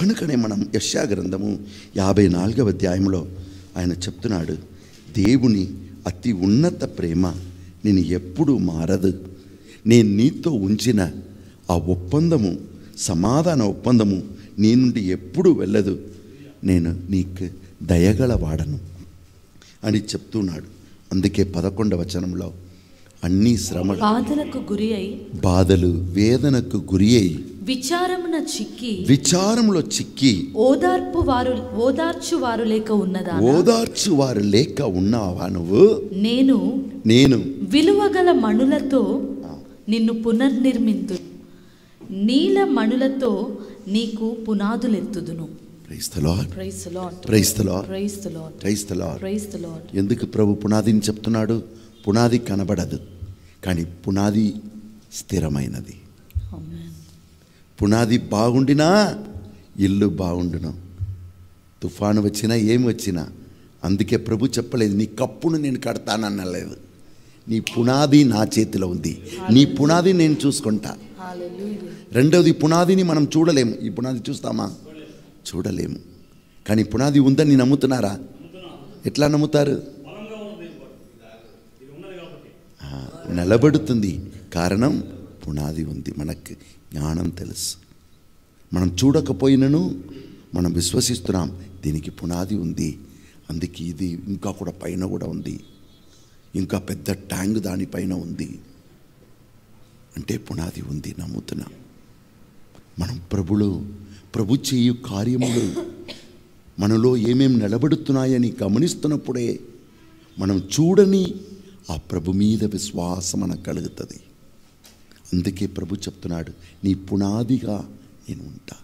కనుకనే మనం యశా గ్రంథము యాభై నాలుగవ అధ్యాయంలో ఆయన చెప్తున్నాడు దేవుని అతి ఉన్నత ప్రేమ నేను ఎప్పుడూ మారదు నేను నీతో ఉంచిన ఆ ఒప్పందము సమాధాన ఒప్పందము నీ నుండి ఎప్పుడూ వెళ్ళదు నేను నీకు దయగల వాడను అని చెప్తున్నాడు అందుకే పదకొండవ వచనంలో అన్ని శ్రమలు బాధలకు గురి అయి బాధలు వేదనకు గురి అయి విచారమున చిక్కి విచారంలో చిక్కి ఓదార్పు వారు ఓదార్చు వారు లేక ఉన్నదా ఓదార్చు వారు లేక ఉన్నావా నువ్వు నేను నేను విలువగల మణులతో నిన్ను పునర్నిర్మింతు నీల మణులతో నీకు పునాదులెత్తుదును praise the Lord praise Lord praise the Lord praise the Lord praise the Lord praise the Lord ఎందుకు ప్రభు పునాదిని చెప్తున్నాడు పునాది కనబడదు కానీ పునాది స్థిరమైనది ఆమేన్ పునాది బాగుండినా ఇల్లు బాగుండును తుఫాను వచ్చినా ఏం వచ్చినా అందుకే ప్రభు చెప్పలేదు నీ కప్పును నేను కడతాననలేదు నీ పునాది నా చేతిలో ఉంది నీ పునాది నేను చూసుకుంటా హల్లెలూయా రెండవది పునాదిని మనం చూడలేము ఈ పునాది చూస్తామా చూడలేము కానీ పునాది ఉందని నమ్ముతున్నారా ఎట్లా నమ్ముతారు ఆ, నిలబడుతుంది కారణం పునాది ఉంది మనకు జ్ఞానం తెలుసు మనం చూడకపోయినను మనం విశ్వసిస్తున్నాం దీనికి పునాది ఉంది అందుకే ఇది ఇంకా కూడా పైన కూడా ఉంది ఇంకా పెద్ద ట్యాంక్ దానిపైన ఉంది అంటే పునాది ఉంది నమ్ముతున్నాం మనం ప్రభులు ప్రభు చేయు కార్యములు మనలో ఏమేం నిలబడుతున్నాయని గమనిస్తున్నప్పుడే మనం చూడని ఆ ప్రభు మీద విశ్వాసం మనకు కలుగుతుంది అందుకే ప్రభు చెప్తున్నాడు నీ పునాదిగా నేను ఉంటా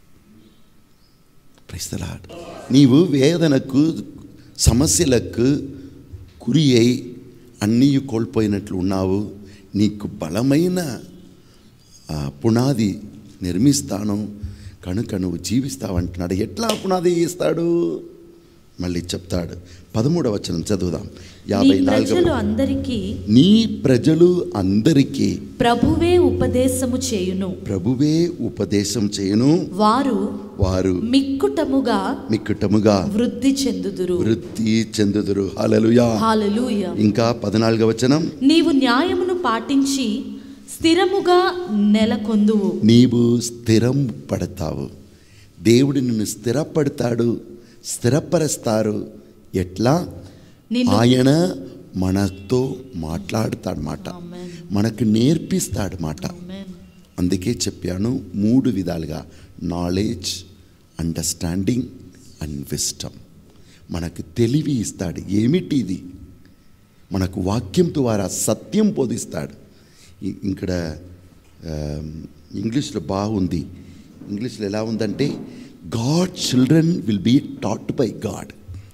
ప్రైస్తలాడ్ నీవు వేదనకు సమస్యలకు గురి అయి అన్నీ కోల్పోయినట్లు ఉన్నావు నీకు బలమైన ఆ, పునాది నిర్మిస్తాను కనుక నువ్వు జీవిస్తావంటున్నాడు ఎట్లా పునాది ఇస్తాడు మళ్ళీ చెప్తాడు పదమూడవ వచనం చదువుదాం నీ యాభై ప్రజలు నాలుగు అందరికీ నీ ప్రజలు అందరికీ ప్రభువే ఉపదేశము చేయును ప్రభువే ఉపదేశం చేయను వారు వారు మిక్కుటముగా మిక్కుటముగా వృద్ధి చెందుదురు వృత్తి చెందుదురు హల్లెలూయా హాలెలూయా ఇంకా పద్నాలుగవ వచనం నీవు న్యాయమును పాటించి స్థిరముగా నెలకొందువు నీవు స్థిరం పడతావు దేవుడు నిన్ను స్థిరపడతాడు స్థిరపరుస్తారు ఎట్లా నిన్ను ఆయన మనతో మాట్లాడతాడు మాట ఆమేన్. మనకు నేర్పిస్తాడు మాట ఆమేన్. అందుకే చెప్పాను మూడు విధాలుగా నాలెడ్జ్ అండర్స్టాండింగ్ అండ్ విస్టమ్ మనకు తెలివి ఇస్తాడు ఏమిటి ఇది మనకు వాక్యం ద్వారా సత్యం బోధిస్తాడు ఇ- ఇక్కడ ఆమ్, ఇంగ్లీష్లో బాగుంది ఇంగ్లీష్లో ఎలా ఉందంటే God children will be taught by God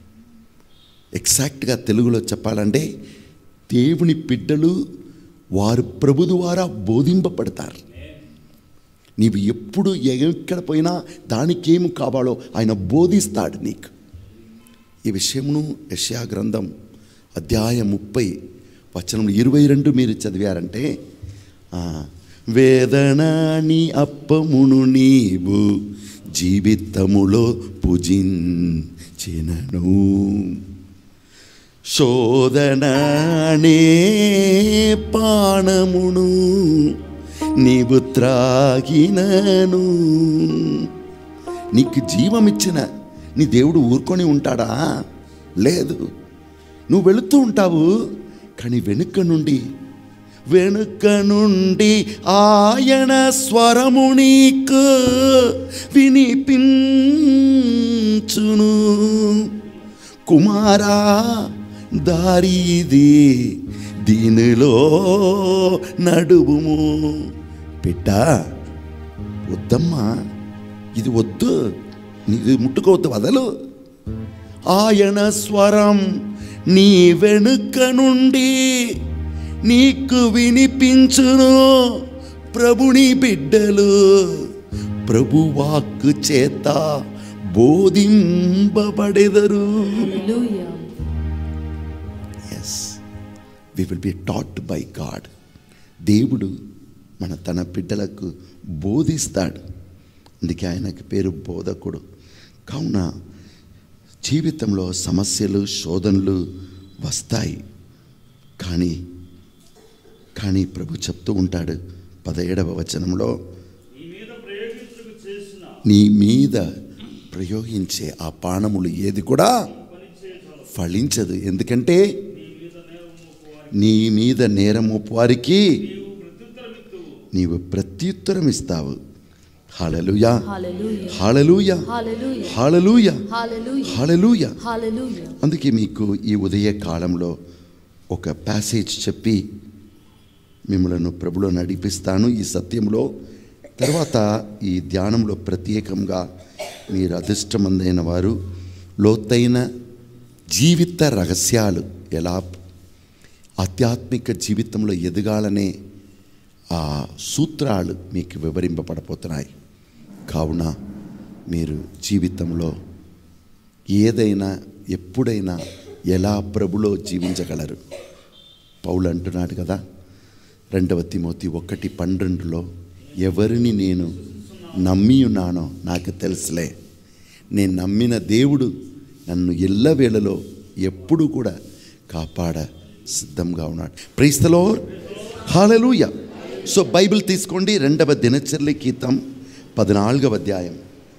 ఎగ్జాక్ట్గా తెలుగులో చెప్పాలంటే దేవుని బిడ్డలు వారు ప్రభు ద్వారా బోధింపబడతారు నీవు ఎప్పుడు ఎక్కడ పోయినా దానికేమి కావాలో ఆయన బోధిస్తాడు నీకు ఈ విషయమును యశా గ్రంథం అధ్యాయం ముప్పై వచనం ఇరవై రెండు మీరు చదివారంటే ఆ, వేదనాని అప్పమును నీవు జీవితములో పూజించినను శోధనానే పానమును నీవు త్రాగినను నీకు జీవమిచ్చిన నీ దేవుడు ఊరుకొని ఉంటాడా లేదు నువ్వు వెళుతూ ఉంటావు కానీ వెనుక నుండి వెనుక నుండి ఆయన స్వరము నీకు వినిపించును కుమారా దారి ఇది దీనిలో నడువుము బిడ్డా వద్దమ్మా ఇది వద్దు నీకు ముట్టుకోవద్దు వదలు ఆయన స్వరం నీ వెనుక నుండి నీకు వినిపించును ప్రభుని బిడ్డలు ప్రభు వాక్కు చేత బోధింపబడెదరు hallelujah yes we will be taught by God దేవుడు మన తన బిడ్డలకు బోధిస్తాడు అందుకే ఆయనకి పేరు బోధకుడు కావున జీవితంలో సమస్యలు శోధనలు వస్తాయి కానీ కానీ ప్రభు చెప్తూ ఉంటాడు పదిహేడవ వచనంలో నీ మీద ప్రయోగించుకు చేసిన నీ మీద ప్రయోగించే ఆ పానములు ఏది కూడా ఫలించదు ఎందుకంటే నీ మీద నేరం వారికి నీవు ప్రత్యుత్తరం ఇస్తావు hallelujah hallelujah hallelujah hallelujah hallelujah hallelujah hallelujah hallelujah అందుకే మీకు ఈ ఉదయ కాలంలో ఒక ప్యాసేజ్ చెప్పి మిమ్మలను ప్రభులో నడిపిస్తాను ఈ సత్యంలో తర్వాత ఈ ధ్యానంలో ప్రత్యేకంగా మీరు అదృష్టమందైన వారు లోతైన జీవిత రహస్యాలు ఎలా ఆధ్యాత్మిక జీవితంలో ఎదగాలనే ఆ సూత్రాలు మీకు వివరింపబడపోతున్నాయి కావున మీరు జీవితంలో ఏదైనా ఎప్పుడైనా ఎలా ప్రభులో జీవించగలరు పౌలు అంటున్నాడు కదా రెండవ తిమోతి ఒకటి పన్నెండులో ఎవరిని నేను నమ్మి ఉన్నానో నాకు తెలుసులే నేను నమ్మిన దేవుడు నన్ను ఎల్లవేళలో ఎప్పుడు కూడా కాపాడ సిద్ధంగా ఉన్నాడు ప్రైస్తలో హాలలుయ సో బైబిల్ తీసుకోండి రెండవ దినచర్య గీతం పద్నాలుగవ అధ్యాయం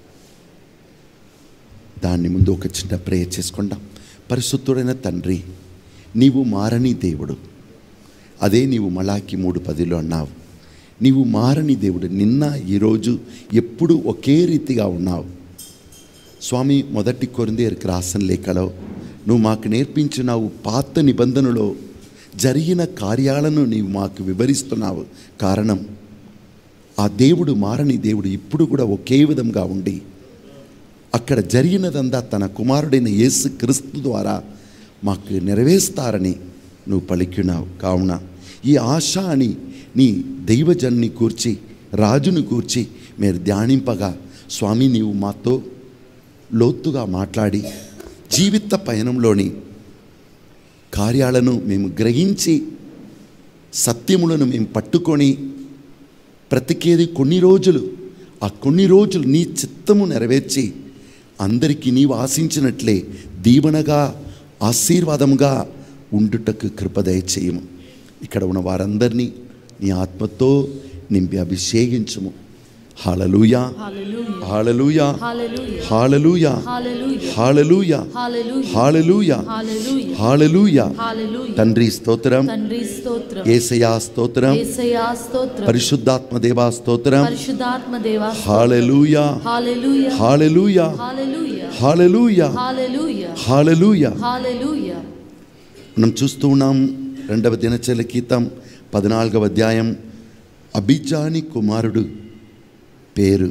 దాన్ని ముందు ఒక చిన్న ప్రేయర్ చేసుకుందాం పరిశుద్ధుడైన తండ్రి నీవు మారని దేవుడు అదే నీవు మలాకి మూడు పదిలో అన్నావు నీవు మారని దేవుడు నిన్న ఈరోజు ఎప్పుడు ఒకే రీతిగా ఉన్నావు స్వామి మొదటి కొరిందేరికి రాసిన లేఖలో నువ్వు మాకు నేర్పించినావు పాత నిబంధనలో జరిగిన కార్యాలను నీవు మాకు వివరిస్తున్నావు కారణం ఆ దేవుడు మారని దేవుడు ఇప్పుడు కూడా ఒకే విధంగా ఉండి అక్కడ జరిగినదంతా తన కుమారుడైన యేసు క్రీస్తు ద్వారా మాకు నెరవేరుస్తారని నువ్వు పలికినావు కావున ఈ ఆశ అని నీ దైవజన్ని కూర్చి రాజును కూర్చి మీరు ధ్యానింపగా స్వామి నీవు మాతో లోతుగా మాట్లాడి జీవిత పయనంలోని కార్యాలను మేము గ్రహించి సత్యములను మేము పట్టుకొని బ్రతికేది కొన్ని రోజులు ఆ కొన్ని రోజులు నీ చిత్తము నెరవేర్చి అందరికీ నీవు ఆశించినట్లే దీవెనగా ఆశీర్వాదముగా ఉండుటకు కృపదయ చేయము ఇక్కడ ఉన్న వారందరినీ నీ ఆత్మతో నింపి అభిషేకించుము hallelujah hallelujah hallelujah hallelujah hallelujah hallelujah hallelujah hallelujah hallelujah hallelujah తండ్రి స్తోత్రం తండ్రి స్తోత్రం ఏసయా స్తోత్రం యేసయ్యా స్తోత్రం పరిశుద్ధాత్మ దేవా స్తోత్రం పరిశుద్ధాత్మ దేవా hallelujah hallelujah hallelujah hallelujah hallelujah hallelujah hallelujah hallelujah మనం చూస్తూ ఉన్నాం రెండవ దినచర్య గీతం పద్నాలుగవ అధ్యాయం అభిజాని కుమారుడు పేరు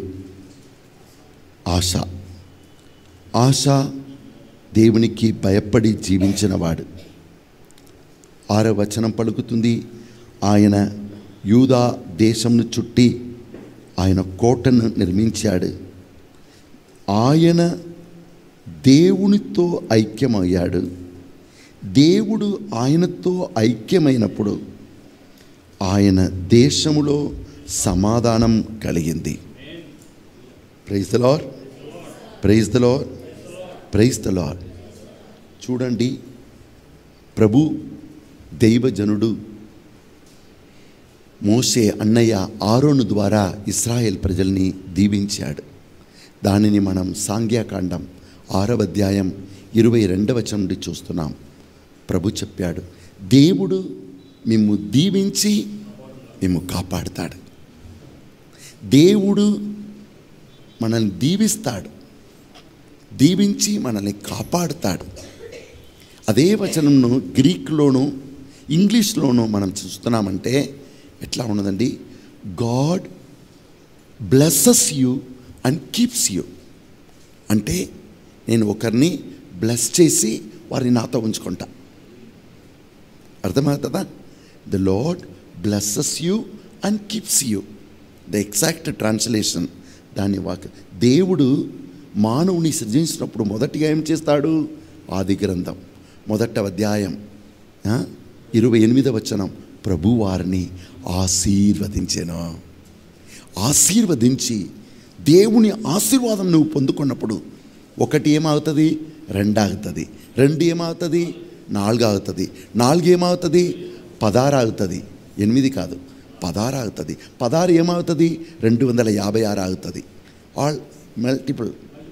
ఆశ ఆశ దేవునికి భయపడి జీవించినవాడు ఆరో వచనం పలుకుతుంది ఆయన యూదా దేశంను చుట్టి ఆయన కోటను నిర్మించాడు ఆయన దేవునితో ఐక్యమయ్యాడు దేవుడు ఆయనతో ఐక్యమైనప్పుడు ఆయన దేశములో సమాధానం కలిగింది praise the Lord praise the Lord praise the Lord చూడండి ప్రభు దైవజనుడు మోసే అన్నయ్య ఆరోను ద్వారా ఇస్రాయేల్ ప్రజల్ని దీవించాడు దానిని మనం సాంఖ్యాకాండం ఆరవ అధ్యాయం ఇరవై రెండవ నుండి చూస్తున్నాం ప్రభు చెప్పాడు దేవుడు మిమ్ము దీవించి మిమ్ము కాపాడుతాడు దేవుడు మనల్ని దీవిస్తాడు దీవించి మనల్ని కాపాడుతాడు అదే వచనంను గ్రీక్లోను ఇంగ్లీష్లోను మనం చూస్తున్నామంటే ఎట్లా ఉన్నదండి God blesses you and keeps you అంటే నేను ఒకరిని బ్లెస్ చేసి వారిని నాతో ఉంచుకుంటా అర్థమవుతుందా the Lord blesses you and keeps you the exact translation దాని వాక్ దేవుడు మానవుని సృజించినప్పుడు మొదటిగా ఏం చేస్తాడు ఆది గ్రంథం మొదట అధ్యాయం ఆ, ఇరవై ఎనిమిదవ వచనం ప్రభు వారిని ఆశీర్వదించాను ఆశీర్వదించి దేవుని ఆశీర్వాదం నువ్వు పొందుకున్నప్పుడు ఒకటి ఏమవుతుంది రెండు అవుతుంది రెండు ఏమవుతుంది నాలుగు అవుతుంది నాలుగు ఏమవుతుంది పదారు అవుతుంది ఎనిమిది కాదు పదారు అవుతుంది పదారు ఏమవుతుంది రెండు వందల యాభై ఆరు అవుతుంది ఆల్ మల్టిపుల్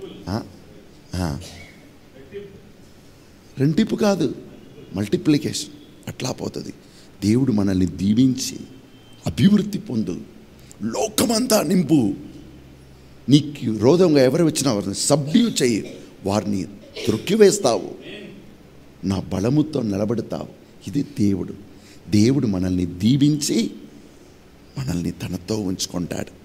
రెంటిపు కాదు మల్టిప్లికేషన్ అట్లా పోతుంది దేవుడు మనల్ని దీవించి అభివృద్ధి పొందు లోకమంతా నింపు నీకు విరోధంగా ఎవరు వచ్చినా వారిని సబ్డ్యూ చేయి వారిని త్రొక్కివేస్తావు నా బలముతో నిలబడతావు ఇది దేవుడు దేవుడు మనల్ని దీవించి మనల్ని తనతో ఉంచుకుంటాడు